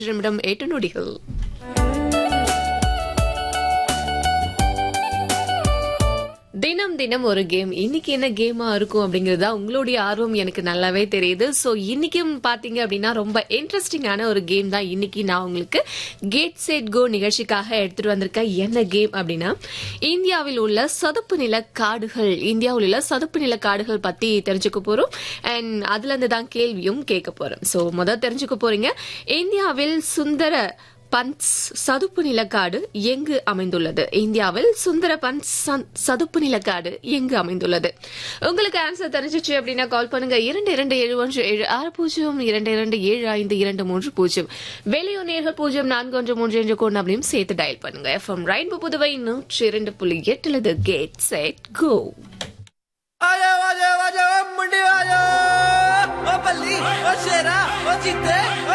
நிமிடம் எட்டு நொடிகள் தினம் தினம் ஒரு கேம் இன்னைக்கு என்ன கேமா இருக்கும் அப்படிங்கறதா உங்களுடைய ஆர்வம் எனக்கு நல்லாவே தெரியுது சோ இன்னைக்கும் பாத்தீங்க அப்படின்னா ரொம்ப இன்ட்ரெஸ்டிங்கான ஒரு கேம் தான் இன்னைக்கு நான் உங்களுக்கு கேட் செட் கோ நிகழ்ச்சிக்காக எடுத்துட்டு வந்திருக்கேன் என்ன கேம் அப்படின்னா இந்தியாவில் உள்ள சதுப்பு நில காடுகள் இந்தியாவில் உள்ள சதுப்பு நில காடுகள் பத்தி தெரிஞ்சுக்க போறோம் அண்ட் அதுல இருந்து தான் கேள்வியும் கேட்க போறோம் சோ முதல் தெரிஞ்சுக்க போறீங்க இந்தியாவில் சுந்தர பன்ஸ் சதுப்பு நிலக்காடு எங்கு அமைந்துள்ளது இந்தியாவில் சுந்தர பன்ஸ் சந்- சதுப்பு நிலக்காடு எங்கு அமைந்துள்ளது உங்களுக்கு ஆன்சர் தெரிஞ்சிச்சு அப்படின்னா கால் பண்ணுங்க இரண்டு இரண்டு ஏழு ஒன்று ஏழு ஆறு பூஜ்ஜியம் இரண்டு இரண்டு ஏழு ஐந்து இரண்டு மூன்று பூஜ்ஜியம் வெளியூர் நேர்கள் பூஜ்ஜியம் நான்கு ஒன்று மூன்று என்ற கோன் அப்படியும் சேர்த்து டயல் பண்ணுங்க எஃப்எம் ரெயின்போ புதுவை நூற்றி இரண்டு புள்ளி எட்டுல கேட் செட் கோ आजा आजा आजा मुंडी आजा ओ बल्ली ओ शेरा ओ जीते